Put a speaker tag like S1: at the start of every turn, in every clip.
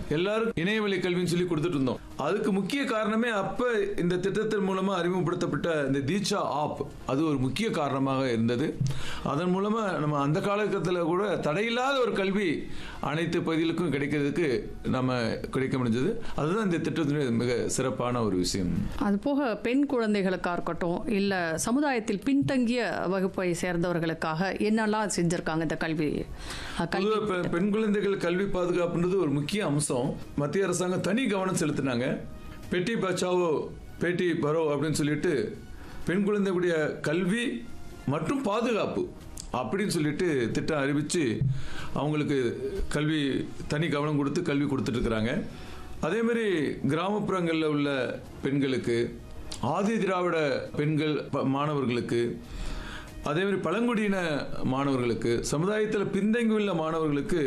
S1: எல்லாரும் இணையவழி கல்வின்னு சொல்லி கொடுத்துட்டு இருந்தோம் அதுக்கு முக்கிய காரணமே அப்ப இந்த திட்டத்தின் மூலமா அறிமுகப்படுத்தப்பட்ட இந்த தீட்சா ஆப் அது ஒரு முக்கிய காரணமாக இருந்தது அதன் மூலமா நம்ம அந்த காலகட்டத்தில் கூட தடையில்லாத ஒரு கல்வி அனைத்து பகுதிகளுக்கும் கிடைக்கிறதுக்கு நம்ம கிடைக்க முடிஞ்சது அதுதான் இந்த திட்டத்தினுடைய மிக சிறப்பான ஒரு விஷயம்
S2: அது போக பெண் குழந்தைகளுக்காக இருக்கட்டும் இல்ல சமுதாயத்தில் பின்தங்கிய வகுப்பை சேர்ந்தவர்களுக்காக என்னெல்லாம் செஞ்சிருக்காங்க இந்த கல்வி அஹ், கல்வி
S1: பொதுவா பெ- பெண் குழந்தைகள் கல்வி பாதுகாப்புன்றது ஒரு முக்கிய அம்சம் மத்திய அரசாங்கம் தனி கவனம் செலுத்தினாங்க பெட்டி பச்சாவோ பேட்டி பரோ அப்படின்னு சொல்லிட்டு பெண் குழந்தைகளுடைய கல்வி மற்றும் பாதுகாப்பு அப்படின்னு சொல்லிட்டு திட்டம் அறிவிச்சு அவங்களுக்கு கல்வி தனி கவனம் கொடுத்து கல்வி கொடுத்துட்டு இருக்கிறாங்க அதே மாதிரி கிராமப்புறங்களில் உள்ள பெண்களுக்கு ஆதி திராவிட பெண்கள் ப- மாணவர்களுக்கு அதே மாதிரி பழங்குடியின மாணவர்களுக்கு சமுதாயத்தில் பின்தங்கியுள்ள மாணவர்களுக்கு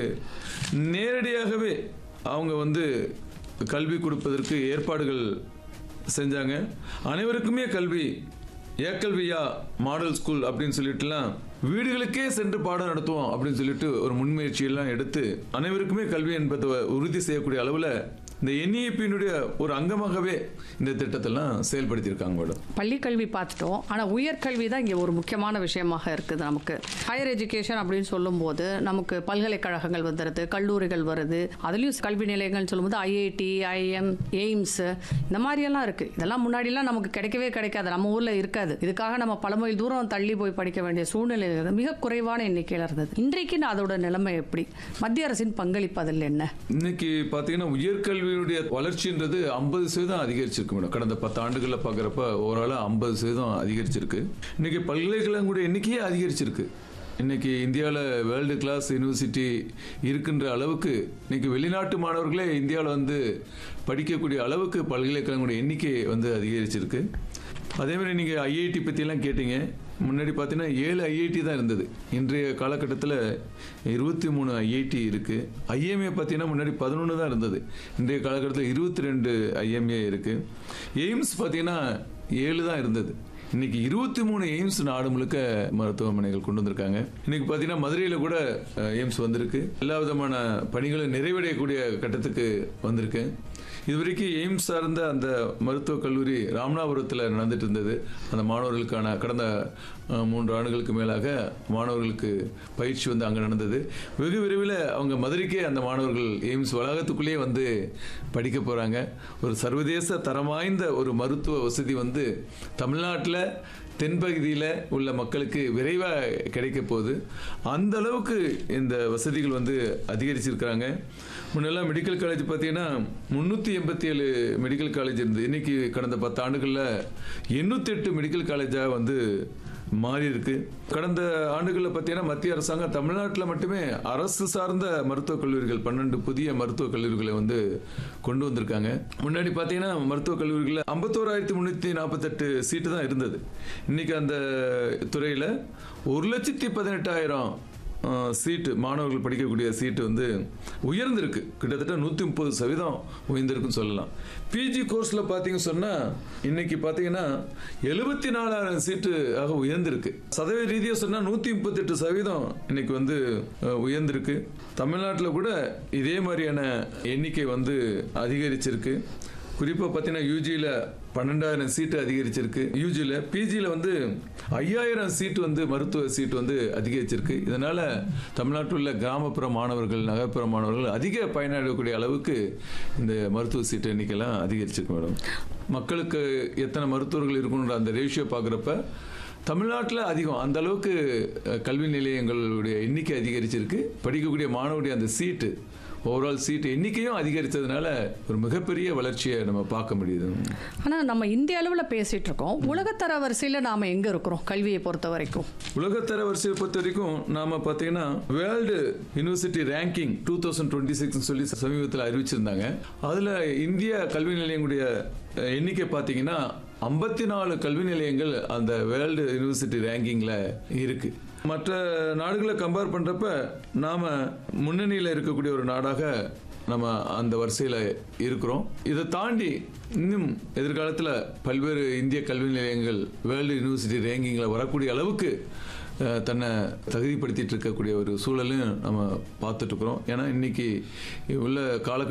S1: நேரடியாகவே அவங்க வந்து கல்வி கொடுப்பதற்கு ஏற்பாடுகள் செஞ்சாங்க அனைவருக்குமே கல்வி ஏக்கல்வியா மாடல் ஸ்கூல் அப்படின்னு சொல்லிட்டுலாம் வீடுகளுக்கே சென்று பாடம் நடத்துவோம் அப்படின்னு சொல்லிட்டு ஒரு முன்முயற்சியெல்லாம் எடுத்து அனைவருக்குமே கல்வி என்பதை உறுதி செய்யக்கூடிய அளவில் இந்த என்இபியினுடைய ஒரு அங்கமாகவே இந்த திட்டத்தெல்லாம் செயல்படுத்தியிருக்காங்க மேடம்
S2: பள்ளி கல்வி பார்த்துட்டோம் ஆனால் உயர்கல்வி தான் இங்கே ஒரு முக்கியமான விஷயமாக இருக்குது நமக்கு ஹையர் எஜுகேஷன் அப்படின்னு சொல்லும்போது நமக்கு பல்கலைக்கழகங்கள் வந்துடுது கல்லூரிகள் வருது அதுலேயும் கல்வி நிலையங்கள்னு சொல்லும்போது ஐஐடி ஐஎம் எய்ம்ஸ் இந்த மாதிரியெல்லாம் இருக்குது இதெல்லாம் முன்னாடிலாம் நமக்கு கிடைக்கவே கிடைக்காது நம்ம ஊரில் இருக்காது இதுக்காக நம்ம பல மைல் தூரம் தள்ளி போய் படிக்க வேண்டிய சூழ்நிலை இருந்தது மிக குறைவான எண்ணிக்கையில் இருந்தது இன்றைக்கு அதோட நிலைமை எப்படி மத்திய அரசின் பங்களிப்பு அதில் என்ன
S1: இன்னைக்கு பாத்தீங்கன்னா உயர்கல்வியுடைய வளர்ச்சின்றது ஐம்பது சதவீதம் அதிகரிச்சிருக்கு மேடம் கடந்த பத்து ஆண்டுகளில் பார்க்குறப்ப ஓரளவு ஐம்பது சதவீதம் அதிகரிச்சிருக்கு இன்னைக்கு பல்கலைக்கழகங்களுடைய எண்ணிக்கையே அதிகரிச்சிருக்கு இன்னைக்கு இந்தியாவில் வேர்ல்டு கிளாஸ் யூனிவர்சிட்டி இருக்கின்ற அளவுக்கு இன்னைக்கு வெளிநாட்டு மாணவர்களே இந்தியாவில் வந்து படிக்கக்கூடிய அளவுக்கு பல்கலைக்கழகங்களுடைய எண்ணிக்கை வந்து அதிகரிச்சிருக்கு அதே மாதிரி நீங்கள் ஐஐடி பற்றிலாம் கேட்டீங்க முன்னாடி பார்த்தீங்கன்னா ஏழு ஐஐடி தான் இருந்தது இன்றைய காலகட்டத்தில் இருபத்தி மூணு ஐஐடி இருக்குது ஐஎம்ஏ பார்த்தீங்கன்னா முன்னாடி பதினொன்று தான் இருந்தது இன்றைய காலகட்டத்தில் இருபத்தி ரெண்டு ஐஎம்ஏ இருக்குது எய்ம்ஸ் பார்த்தீங்கன்னா ஏழு தான் இருந்தது இன்னைக்கு இருபத்தி மூணு எய்ம்ஸ் நாடு முழுக்க மருத்துவமனைகள் கொண்டு வந்திருக்காங்க இன்னைக்கு பார்த்தீங்கன்னா மதுரையில் கூட அஹ், எய்ம்ஸ் வந்திருக்கு எல்லா விதமான பணிகளும் நிறைவடையக்கூடிய கட்டத்துக்கு வந்திருக்கு இதுவரைக்கும் எய்ம்ஸ் சார்ந்த அந்த மருத்துவக் கல்லூரி ராமநாதபுரத்தில் நடந்துட்டு இருந்தது அந்த மாணவர்களுக்கான கடந்த அஹ், மூன்று ஆண்டுகளுக்கு மேலாக மாணவர்களுக்கு பயிற்சி வந்து அங்கே நடந்தது வெகு விரைவில் அவங்க மதுரைக்கே அந்த மாணவர்கள் எய்ம்ஸ் வளாகத்துக்குள்ளேயே வந்து படிக்க போகிறாங்க ஒரு சர்வதேச தரம் வாய்ந்த ஒரு மருத்துவ வசதி வந்து தமிழ்நாட்டில் தென்பகுதியில் உள்ள மக்களுக்கு விரைவாக கிடைக்க போகுது அந்த அளவுக்கு இந்த வசதிகள் வந்து அதிகரிச்சிருக்கிறாங்க முன்னெல்லாம் மெடிக்கல் காலேஜ் பார்த்தீங்கன்னா முந்நூற்றி எண்பத்தி ஏழு மெடிக்கல் காலேஜ் இருந்தது இன்னைக்கு கடந்த பத்து ஆண்டுகளில் எண்ணூற்றி எட்டு மெடிக்கல் காலேஜாக வந்து மாறி இருக்கு கடந்த ஆண்டுகளில் பார்த்தீங்கன்னா மத்திய அரசாங்கம் தமிழ்நாட்டில் மட்டுமே அரசு சார்ந்த மருத்துவக் கல்லூரிகள் பன்னெண்டு புதிய மருத்துவக் கல்லூரிகளை வந்து கொண்டு வந்திருக்காங்க முன்னாடி பார்த்தீங்கன்னா மருத்துவக் கல்லூரிகளில் ஐம்பத்தோராயிரத்தி முந்நூற்றி நாற்பத்தெட்டு சீட்டு தான் இருந்தது இன்னைக்கு அந்த துறையில் ஒரு லட்சத்தி பதினெட்டாயிரம் அஹ், சீட்டு மாணவர்கள் படிக்கக்கூடிய சீட்டு வந்து உயர்ந்திருக்கு கிட்டத்தட்ட நூற்றி முப்பது சதவீதம் உயர்ந்திருக்குன்னு சொல்லலாம் பிஜி கோர்ஸில் பார்த்தீங்க சொன்னால் இன்னைக்கு பார்த்தீங்கன்னா எழுபத்தி நாலாயிரம் சீட்டு ஆக உயர்ந்திருக்கு சதவீத ரீதியாக சொன்னால் நூற்றி முப்பத்தெட்டு சதவீதம் இன்னைக்கு வந்து அஹ், உயர்ந்திருக்கு தமிழ்நாட்டில் கூட இதே மாதிரியான எண்ணிக்கை வந்து அதிகரிச்சிருக்கு குறிப்பாக பார்த்தீங்கன்னா யூஜியில் பன்னெண்டாயிரம் சீட்டு அதிகரிச்சிருக்கு யூஜியில் பிஜியில் வந்து ஐயாயிரம் சீட்டு வந்து மருத்துவ சீட்டு வந்து அதிகரிச்சிருக்கு இதனால் தமிழ்நாட்டில் உள்ள கிராமப்புற மாணவர்கள் நகர்ப்புற மாணவர்கள் அதிக பயனடையக்கூடிய அளவுக்கு இந்த மருத்துவ சீட்டு எண்ணிக்கைலாம் அதிகரிச்சிருக்கு மேடம் மக்களுக்கு எத்தனை மருத்துவர்கள் இருக்கணுன்ற அந்த ரேஷியோ பார்க்குறப்ப தமிழ்நாட்டில் அதிகம் அந்த அளவுக்கு அஹ், கல்வி நிலையங்களுடைய எண்ணிக்கை அதிகரிச்சிருக்கு படிக்கக்கூடிய மாணவருடைய அந்த சீட்டு ஓவரால் சீட்டு எண்ணிக்கையும் அதிகரித்ததுனால ஒரு மிகப்பெரிய வளர்ச்சியை நம்ம பார்க்க முடியுது
S2: ஆனால் நம்ம இந்திய அளவில் பேசிட்டு இருக்கோம் உலகத்தர வரிசையில் நாம் எங்கே இருக்கிறோம் கல்வியை பொறுத்த வரைக்கும்
S1: உலகத்தர வரிசையை பொறுத்த வரைக்கும் நாம பார்த்தீங்கன்னா world university ranking two thousand twenty six சொல்லி சமீபத்தில் அறிவிச்சிருந்தாங்க அதில் இந்திய கல்வி நிலையங்களுடைய அஹ், எண்ணிக்கை பார்த்தீங்கன்னா ஐம்பத்தி நாலு கல்வி நிலையங்கள் அந்த வேர்ல்டு யூனிவர்சிட்டி ரேங்கிங்கில் இருக்கு மற்ற நாடுகளை கம்பேர் பண்ணுறப்ப நாம் முன்னணியில் இருக்கக்கூடிய ஒரு நாடாக நம்ம அந்த வரிசையில் இருக்கிறோம் இதை தாண்டி இன்னும் எதிர்காலத்தில் பல்வேறு இந்திய கல்வி நிலையங்கள் வேர்ல்டு யூனிவர்சிட்டி ரேங்கிங்கில் வரக்கூடிய அளவுக்கு அஹ், தன்னை தகுதிப்படுத்திட்டு இருக்கக்கூடிய ஒரு சூழலையும் நம்ம பார்த்துட்டு இருக்கிறோம் ஏன்னா இன்னைக்கு உள்ள காலகட்ட